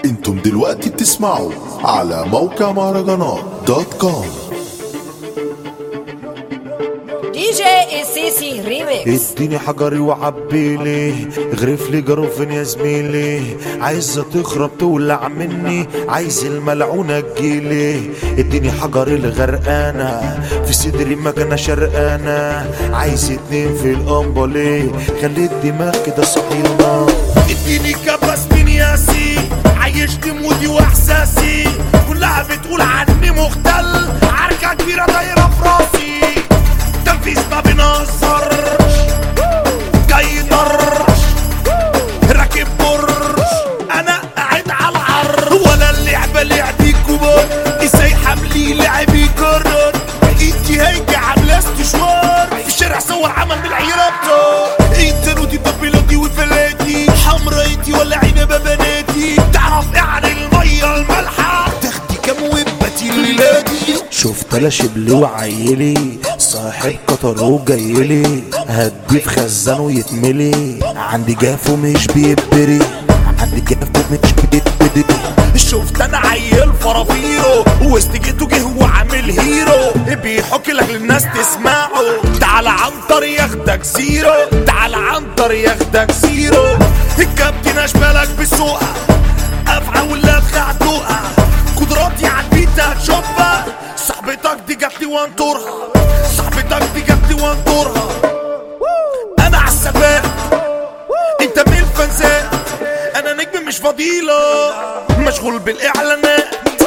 انتم دلوقتي بتسمعوا على موقع مهرجانات دوت كوم دي جي السيسي ريميكس اديني حجري وعبيلي غرف لي جروفين يا زميلي عايزة تخرب تولع مني عايز الملعونة تجيلي اديني حجري الغرقانة في صدري مكنة شرقانة عايز اتنين في القنبلة خلي الدماغ كده صحينا اديني كبس من ياسي عيشني مودي واحساسي كلها بتقول عني مختل عركة كبيرة دايرة في راسي تنفيذ ما بنهزرش جاي طرش راكب برش انا قاعد على العر ولا اللعبة لعبي كبار ازاي حملي لعبي كرر انتي هيك عاملة استشوار في الشارع صور عمل بالعيرابطة انت نودي بابيلوتي وفلاتي حمرايتي ولا عنبة بناتي تعرف ايه عن المية المالحة تاخدي كام وبتي ليلاتي شفت لا شبلي وعيلي صاحب قطر وجايلي هدي في خزان ويتملي عندي جاف ومش بيبري عندي جاف ومش بيبري شفت انا عيل فرافيرو وسط جيته جه وعامل هيرو بيحك لك للناس تسمعه تعال عنتر ياخدك زيرو تعال عنتر ياخدك زيرو الكابتن اشبالك بالسوقه افعى ولا تخعدوقه قدراتي على البيت هتشوفها صاحبتك دي جات لي وانطرها صاحبتك دي جات لي وانطرها انا عالسباق انت من الفنزات انا نجم مش فضيلة مشغول بالاعلانات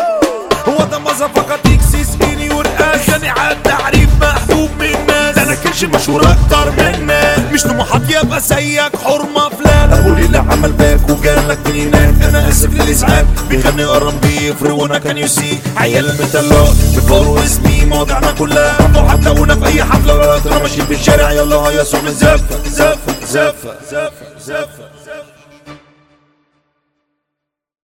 هو ده مظفقة تكسيس ايني ورقاش جاني على التعريف محبوب من الناس ده انا كلش مشهور اكتر منك مش طموحات يبقى زيك حرمة فلان ابو اللي عمل باك وجالك من هناك انا اسف للازعاج بيغني قرن بيفرق وانا كان يسي عيال متلق بفور اسمي مواضيعنا كلها وهتلاقونا في اي حفلة ولا ترى ماشيين في الشارع يلا هيا صوت من زفة زفة زفة زفة زفة زفة